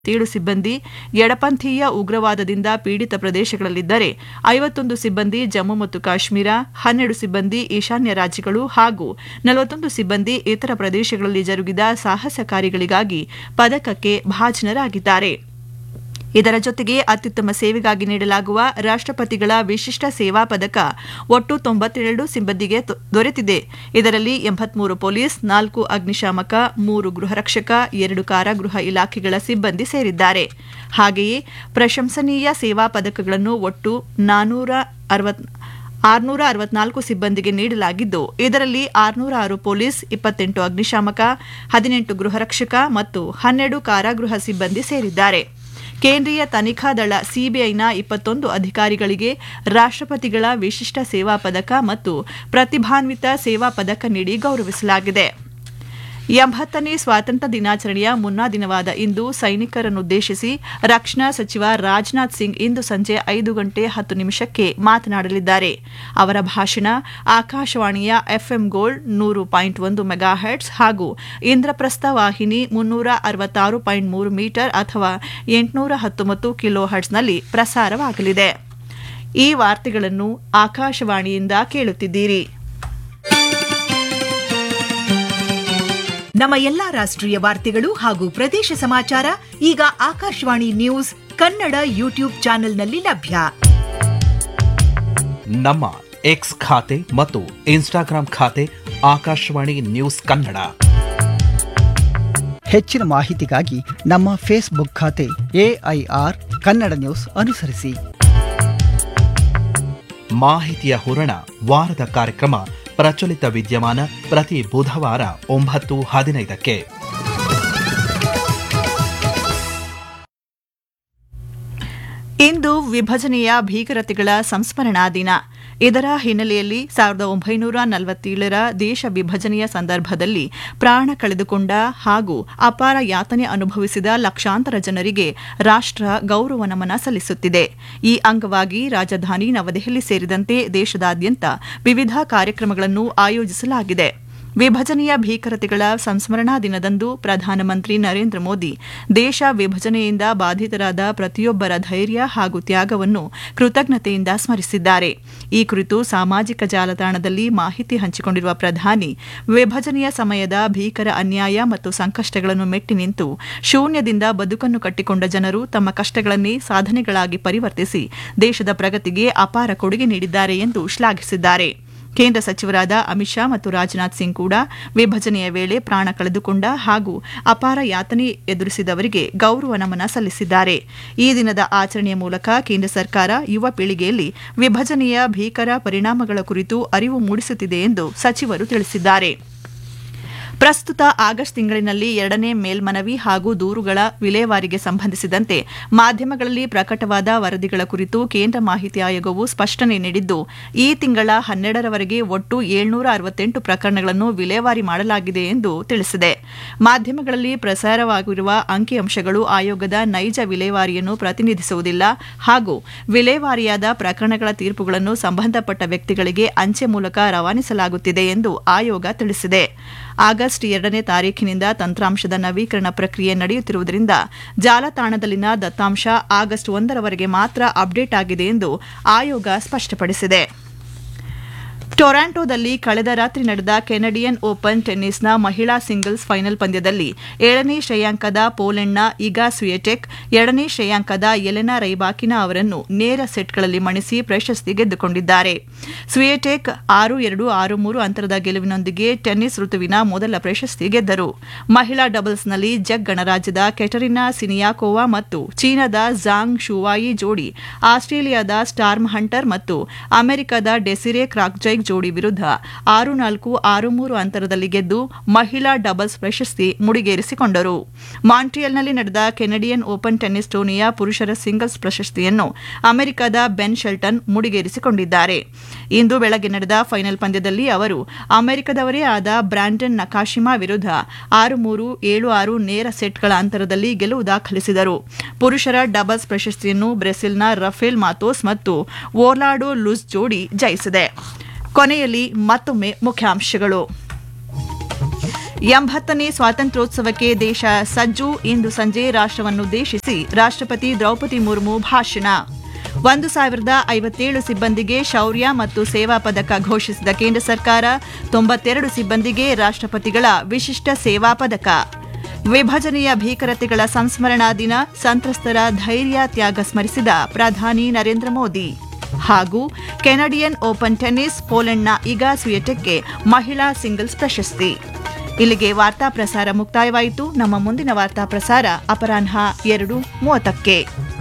ಏಳು ಸಿಬ್ಬಂದಿ ಎಡಪಂಥೀಯ ಉಗ್ರವಾದದಿಂದ ಪೀಡಿತ ಪ್ರದೇಶಗಳಲ್ಲಿದ್ದರೆ ಐವತ್ತೊಂದು ಸಿಬ್ಬಂದಿ ಜಮ್ಮು ಮತ್ತು ಕಾಶ್ಮೀರ ಹನ್ನೆರಡು ಸಿಬ್ಬಂದಿ ಈಶಾನ್ಯ ರಾಜ್ಯಗಳು ಹಾಗೂ ನಲವತ್ತೊಂದು ಸಿಬ್ಬಂದಿ ಇತರ ಪ್ರದೇಶಗಳಲ್ಲಿ ಜರುಗಿದ ಸಾಹಸ ಕಾರ್ಯಗಳಿಗಾಗಿ ಪದಕಕ್ಕೆ ಭಾಜನರಾಗಿದ್ದಾರೆ ಇದರ ಜೊತೆಗೆ ಅತ್ಯುತ್ತಮ ಸೇವೆಗಾಗಿ ನೀಡಲಾಗುವ ರಾಷ್ಟ್ರಪತಿಗಳ ವಿಶಿಷ್ಟ ಸೇವಾ ಪದಕ ಒಟ್ಟು ತೊಂಬತ್ತೆರಡು ಸಿಬ್ಬಂದಿಗೆ ತ- ದೊರೆತಿದೆ ಇದರಲ್ಲಿ ಎಂಬತ್ಮೂರು ಪೊಲೀಸ್ ನಾಲ್ಕು ಅಗ್ನಿಶಾಮಕ ಮೂರು ಗೃಹರಕ್ಷಕ ಎರಡು ಕಾರಾಗೃಹ ಇಲಾಖೆಗಳ ಸಿಬ್ಬಂದಿ ಸೇರಿದ್ದಾರೆ ಹಾಗೆಯೇ ಪ್ರಶಂಸನೀಯ ಸೇವಾ ಪದಕಗಳನ್ನು ಒಟ್ಟು ನಾನೂರ ಅರವತ್ ಆರುನೂರ ಅರವತ್ನಾಲ್ಕು ಸಿಬ್ಬಂದಿಗೆ ನೀಡಲಾಗಿದ್ದು ಇದರಲ್ಲಿ ಆರುನೂರ ಆರು ಪೊಲೀಸ್ ಇಪ್ಪತ್ತೆಂಟು ಅಗ್ನಿಶಾಮಕ ಹದಿನೆಂಟು ಗೃಹರಕ್ಷಕ ಮತ್ತು ಹನ್ನೆರಡು ಕಾರಾಗೃಹ ಸಿಬ್ಬಂದಿ ಸೇರಿದ್ದಾರೆ ಕೇಂದ್ರೀಯ ತನಿಖಾ ದಳ ಸಿಬಿಐನ ಇಪ್ಪತ್ತೊಂದು ಅಧಿಕಾರಿಗಳಿಗೆ ರಾಷ್ಟ್ರಪತಿಗಳ ವಿಶಿಷ್ಟ ಸೇವಾ ಪದಕ ಮತ್ತು ಪ್ರತಿಭಾನ್ವಿತ ಸೇವಾ ಪದಕ ನೀಡಿ ಗೌರವಿಸಲಾಗಿದೆ ಎಂಬತ್ತನೇ ಸ್ವಾತಂತ್ರ್ಯ ದಿನಾಚರಣೆಯ ಮುನ್ನಾ ದಿನವಾದ ಇಂದು ಸೈನಿಕರನ್ನುದ್ದೇಶಿಸಿ ರಕ್ಷಣಾ ಸಚಿವ ರಾಜನಾಥ್ ಸಿಂಗ್ ಇಂದು ಸಂಜೆ ಐದು ಗಂಟೆ ಹತ್ತು ನಿಮಿಷಕ್ಕೆ ಮಾತನಾಡಲಿದ್ದಾರೆ ಅವರ ಭಾಷಣ ಆಕಾಶವಾಣಿಯ ಎಫ್ಎಂ ಗೋಲ್ಡ್ ನೂರು ಪಾಯಿಂಟ್ ಒಂದು ಮೆಗಾಹೆಟ್ಸ್ ಹಾಗೂ ಇಂದ್ರಪ್ರಸ್ಥ ವಾಹಿನಿ ಮುನ್ನೂರ ಅರವತ್ತಾರು ಪಾಯಿಂಟ್ ಮೂರು ಮೀಟರ್ ಅಥವಾ ಎಂಟುನೂರ ಹತ್ತೊಂಬತ್ತು ಕಿಲೋ ಹರ್ಟ್ಸ್ನಲ್ಲಿ ಪ್ರಸಾರವಾಗಲಿದೆ ಈ ವಾರ್ತೆಗಳನ್ನು ಆಕಾಶವಾಣಿಯಿಂದ ಕೇಳುತ್ತಿದ್ದೀರಿ ನಮ್ಮ ಎಲ್ಲಾ ರಾಷ್ಟ್ರೀಯ ವಾರ್ತೆಗಳು ಹಾಗೂ ಪ್ರದೇಶ ಸಮಾಚಾರ ಈಗ ಆಕಾಶವಾಣಿ ನ್ಯೂಸ್ ಕನ್ನಡ ಯೂಟ್ಯೂಬ್ ಚಾನೆಲ್ನಲ್ಲಿ ಲಭ್ಯ ನಮ್ಮ ಎಕ್ಸ್ ಖಾತೆ ಮತ್ತು ಇನ್ಸ್ಟಾಗ್ರಾಂ ಖಾತೆ ಆಕಾಶವಾಣಿ ನ್ಯೂಸ್ ಕನ್ನಡ ಹೆಚ್ಚಿನ ಮಾಹಿತಿಗಾಗಿ ನಮ್ಮ ಫೇಸ್ಬುಕ್ ಖಾತೆ ಎಐಆರ್ ಕನ್ನಡ ನ್ಯೂಸ್ ಅನುಸರಿಸಿ ಮಾಹಿತಿಯ ಹೂರಣ ವಾರದ ಕಾರ್ಯಕ್ರಮ ಪ್ರಚಲಿತ ವಿದ್ಯಮಾನ ಪ್ರತಿ ಬುಧವಾರ ಒಂಬತ್ತು ಹದಿನೈದಕ್ಕೆ ಇಂದು ವಿಭಜನೆಯ ಭೀಕರತೆಗಳ ಸಂಸ್ಮರಣಾ ದಿನ ಇದರ ಹಿನ್ನೆಲೆಯಲ್ಲಿ ಸಾವಿರದ ಒಂಬೈನೂರ ನಲವತ್ತೇಳರ ದೇಶ ವಿಭಜನೆಯ ಸಂದರ್ಭದಲ್ಲಿ ಪ್ರಾಣ ಕಳೆದುಕೊಂಡ ಹಾಗೂ ಅಪಾರ ಯಾತನೆ ಅನುಭವಿಸಿದ ಲಕ್ಷಾಂತರ ಜನರಿಗೆ ರಾಷ್ಟ್ರ ಗೌರವ ನಮನ ಸಲ್ಲಿಸುತ್ತಿದೆ ಈ ಅಂಗವಾಗಿ ರಾಜಧಾನಿ ನವದೆಹಲಿ ಸೇರಿದಂತೆ ದೇಶದಾದ್ಯಂತ ವಿವಿಧ ಕಾರ್ಯಕ್ರಮಗಳನ್ನು ಆಯೋಜಿಸಲಾಗಿದೆ ವಿಭಜನೆಯ ಭೀಕರತೆಗಳ ಸಂಸ್ಮರಣಾ ದಿನದಂದು ಪ್ರಧಾನಮಂತ್ರಿ ನರೇಂದ್ರ ಮೋದಿ ದೇಶ ವಿಭಜನೆಯಿಂದ ಬಾಧಿತರಾದ ಪ್ರತಿಯೊಬ್ಬರ ಧೈರ್ಯ ಹಾಗೂ ತ್ಯಾಗವನ್ನು ಕೃತಜ್ಞತೆಯಿಂದ ಸ್ಮರಿಸಿದ್ದಾರೆ ಈ ಕುರಿತು ಸಾಮಾಜಿಕ ಜಾಲತಾಣದಲ್ಲಿ ಮಾಹಿತಿ ಹಂಚಿಕೊಂಡಿರುವ ಪ್ರಧಾನಿ ವಿಭಜನೆಯ ಸಮಯದ ಭೀಕರ ಅನ್ಯಾಯ ಮತ್ತು ಸಂಕಷ್ಟಗಳನ್ನು ಮೆಟ್ಟಿ ನಿಂತು ಶೂನ್ಯದಿಂದ ಬದುಕನ್ನು ಕಟ್ಟಿಕೊಂಡ ಜನರು ತಮ್ಮ ಕಷ್ಟಗಳನ್ನೇ ಸಾಧನೆಗಳಾಗಿ ಪರಿವರ್ತಿಸಿ ದೇಶದ ಪ್ರಗತಿಗೆ ಅಪಾರ ಕೊಡುಗೆ ನೀಡಿದ್ದಾರೆ ಎಂದು ಶ್ಲಾಘಿಸಿದ್ದಾರೆ ಕೇಂದ್ರ ಸಚಿವರಾದ ಅಮಿತ್ ಶಾ ಮತ್ತು ರಾಜನಾಥ್ ಸಿಂಗ್ ಕೂಡ ವಿಭಜನೆಯ ವೇಳೆ ಪ್ರಾಣ ಕಳೆದುಕೊಂಡ ಹಾಗೂ ಅಪಾರ ಯಾತನೆ ಎದುರಿಸಿದವರಿಗೆ ಗೌರವ ನಮನ ಸಲ್ಲಿಸಿದ್ದಾರೆ ಈ ದಿನದ ಆಚರಣೆಯ ಮೂಲಕ ಕೇಂದ್ರ ಸರ್ಕಾರ ಯುವ ಪೀಳಿಗೆಯಲ್ಲಿ ವಿಭಜನೆಯ ಭೀಕರ ಪರಿಣಾಮಗಳ ಕುರಿತು ಅರಿವು ಮೂಡಿಸುತ್ತಿದೆ ಎಂದು ಸಚಿವರು ತಿಳಿಸಿದ್ದಾರೆ ಪ್ರಸ್ತುತ ಆಗಸ್ಟ್ ತಿಂಗಳಿನಲ್ಲಿ ಎರಡನೇ ಮೇಲ್ಮನವಿ ಹಾಗೂ ದೂರುಗಳ ವಿಲೇವಾರಿಗೆ ಸಂಬಂಧಿಸಿದಂತೆ ಮಾಧ್ಯಮಗಳಲ್ಲಿ ಪ್ರಕಟವಾದ ವರದಿಗಳ ಕುರಿತು ಕೇಂದ್ರ ಮಾಹಿತಿ ಆಯೋಗವು ಸ್ಪಷ್ಟನೆ ನೀಡಿದ್ದು ಈ ತಿಂಗಳ ಹನ್ನೆರಡರವರೆಗೆ ಒಟ್ಟು ಏಳ್ನೂರ ಅರವತ್ತೆಂಟು ಪ್ರಕರಣಗಳನ್ನು ವಿಲೇವಾರಿ ಮಾಡಲಾಗಿದೆ ಎಂದು ತಿಳಿಸಿದೆ ಮಾಧ್ಯಮಗಳಲ್ಲಿ ಪ್ರಸಾರವಾಗಿರುವ ಅಂಕಿಅಂಶಗಳು ಆಯೋಗದ ನೈಜ ವಿಲೇವಾರಿಯನ್ನು ಪ್ರತಿನಿಧಿಸುವುದಿಲ್ಲ ಹಾಗೂ ವಿಲೇವಾರಿಯಾದ ಪ್ರಕರಣಗಳ ತೀರ್ಪುಗಳನ್ನು ಸಂಬಂಧಪಟ್ಟ ವ್ಯಕ್ತಿಗಳಿಗೆ ಅಂಚೆ ಮೂಲಕ ರವಾನಿಸಲಾಗುತ್ತಿದೆ ಎಂದು ಆಯೋಗ ತಿಳಿಸಿದೆ ಆಗಸ್ಟ್ ಎರಡನೇ ತಾರೀಖಿನಿಂದ ತಂತ್ರಾಂಶದ ನವೀಕರಣ ಪ್ರಕ್ರಿಯೆ ನಡೆಯುತ್ತಿರುವುದರಿಂದ ಜಾಲತಾಣದಲ್ಲಿನ ದತ್ತಾಂಶ ಆಗಸ್ಟ್ ಒಂದರವರೆಗೆ ಮಾತ್ರ ಅಪ್ಡೇಟ್ ಆಗಿದೆ ಎಂದು ಆಯೋಗ ಸ್ಪಷ್ಟಪಡಿಸಿದೆ ಟೊರಾಂಟೊದಲ್ಲಿ ಕಳೆದ ರಾತ್ರಿ ನಡೆದ ಕೆನಡಿಯನ್ ಓಪನ್ ಟೆನ್ನಿಸ್ನ ಮಹಿಳಾ ಸಿಂಗಲ್ಸ್ ಫೈನಲ್ ಪಂದ್ಯದಲ್ಲಿ ಏಳನೇ ಶ್ರೇಯಾಂಕದ ಪೋಲೆಂಡ್ನ ಇಗಾ ಸ್ವಿಯಟೆಕ್ ಎರಡನೇ ಶ್ರೇಯಾಂಕದ ಎಲೆನಾ ರೈಬಾಕಿನಾ ಅವರನ್ನು ನೇರ ಸೆಟ್ಗಳಲ್ಲಿ ಮಣಿಸಿ ಪ್ರಶಸ್ತಿ ಗೆದ್ದುಕೊಂಡಿದ್ದಾರೆ ಸ್ವಿಯಟೆಕ್ ಆರು ಎರಡು ಆರು ಮೂರು ಅಂತರದ ಗೆಲುವಿನೊಂದಿಗೆ ಟೆನ್ನಿಸ್ ಋತುವಿನ ಮೊದಲ ಪ್ರಶಸ್ತಿ ಗೆದ್ದರು ಮಹಿಳಾ ಡಬಲ್ಸ್ನಲ್ಲಿ ಜಗ್ ಗಣರಾಜ್ಯದ ಕೆಟರಿನಾ ಸಿನಿಯಾಕೋವಾ ಮತ್ತು ಚೀನಾದ ಜಾಂಗ್ ಶುವಾಯಿ ಜೋಡಿ ಆಸ್ಟ್ರೇಲಿಯಾದ ಸ್ಟಾರ್ಮ್ ಹಂಟರ್ ಮತ್ತು ಅಮೆರಿಕದ ಡೆಸಿರೆ ಕ್ರಾಕ್ಜೈಕ್ ಜೋಡಿ ವಿರುದ್ಧ ಆರು ನಾಲ್ಕು ಆರು ಮೂರು ಅಂತರದಲ್ಲಿ ಗೆದ್ದು ಮಹಿಳಾ ಡಬಲ್ಸ್ ಪ್ರಶಸ್ತಿ ಮುಡಿಗೇರಿಸಿಕೊಂಡರು ಮಾಂಟ್ರಿಯಲ್ನಲ್ಲಿ ನಡೆದ ಕೆನಡಿಯನ್ ಓಪನ್ ಟೆನ್ನಿಸ್ ಟೂರ್ನಿಯ ಪುರುಷರ ಸಿಂಗಲ್ಸ್ ಪ್ರಶಸ್ತಿಯನ್ನು ಅಮೆರಿಕದ ಬೆನ್ ಶೆಲ್ಟನ್ ಮುಡಿಗೇರಿಸಿಕೊಂಡಿದ್ದಾರೆ ಇಂದು ಬೆಳಗ್ಗೆ ನಡೆದ ಫೈನಲ್ ಪಂದ್ಯದಲ್ಲಿ ಅವರು ಅಮೆರಿಕದವರೇ ಆದ ಬ್ರಾಂಡನ್ ನಕಾಶಿಮಾ ವಿರುದ್ಧ ಆರು ಮೂರು ಏಳು ಆರು ನೇರ ಸೆಟ್ಗಳ ಅಂತರದಲ್ಲಿ ಗೆಲುವು ದಾಖಲಿಸಿದರು ಪುರುಷರ ಡಬಲ್ಸ್ ಪ್ರಶಸ್ತಿಯನ್ನು ಬ್ರೆಸಿಲ್ನ ರಫೇಲ್ ಮಾತೋಸ್ ಮತ್ತು ಓರ್ಲಾಡೋ ಲುಸ್ ಜೋಡಿ ಜಯಿಸಿದೆ ಕೊನೆಯಲ್ಲಿ ಮತ್ತೊಮ್ಮೆ ಮುಖ್ಯಾಂಶಗಳು ಎಂಬತ್ತನೇ ಸ್ವಾತಂತ್ರ್ಯೋತ್ಸವಕ್ಕೆ ದೇಶ ಸಜ್ಜು ಇಂದು ಸಂಜೆ ರಾಷ್ಟ್ರವನ್ನುದ್ದೇಶಿಸಿ ರಾಷ್ಟ್ರಪತಿ ದ್ರೌಪದಿ ಮುರ್ಮು ಭಾಷಣ ಒಂದು ಸಾವಿರದ ಐವತ್ತೇಳು ಸಿಬ್ಬಂದಿಗೆ ಶೌರ್ಯ ಮತ್ತು ಸೇವಾ ಪದಕ ಘೋಷಿಸಿದ ಕೇಂದ್ರ ಸರ್ಕಾರ ತೊಂಬತ್ತೆರಡು ಸಿಬ್ಬಂದಿಗೆ ರಾಷ್ಟ್ರಪತಿಗಳ ವಿಶಿಷ್ಟ ಸೇವಾ ಪದಕ ವಿಭಜನೆಯ ಭೀಕರತೆಗಳ ಸಂಸ್ಮರಣಾ ದಿನ ಸಂತ್ರಸ್ತರ ಧೈರ್ಯ ತ್ಯಾಗ ಸ್ಮರಿಸಿದ ಪ್ರಧಾನಿ ನರೇಂದ್ರ ಮೋದಿ ಹಾಗೂ ಕೆನಡಿಯನ್ ಓಪನ್ ಟೆನ್ನಿಸ್ ಪೋಲೆಂಡ್ನ ಇಗಾ ಸ್ವಿಯಟೆಕ್ಗೆ ಮಹಿಳಾ ಸಿಂಗಲ್ಸ್ ಪ್ರಶಸ್ತಿ ಇಲ್ಲಿಗೆ ವಾರ್ತಾ ಪ್ರಸಾರ ಮುಕ್ತಾಯವಾಯಿತು ನಮ್ಮ ಮುಂದಿನ ವಾರ್ತಾ ಪ್ರಸಾರ ಅಪರಾಹ್ನ ಎರಡು ಮೂವತ್ತಕ್ಕೆ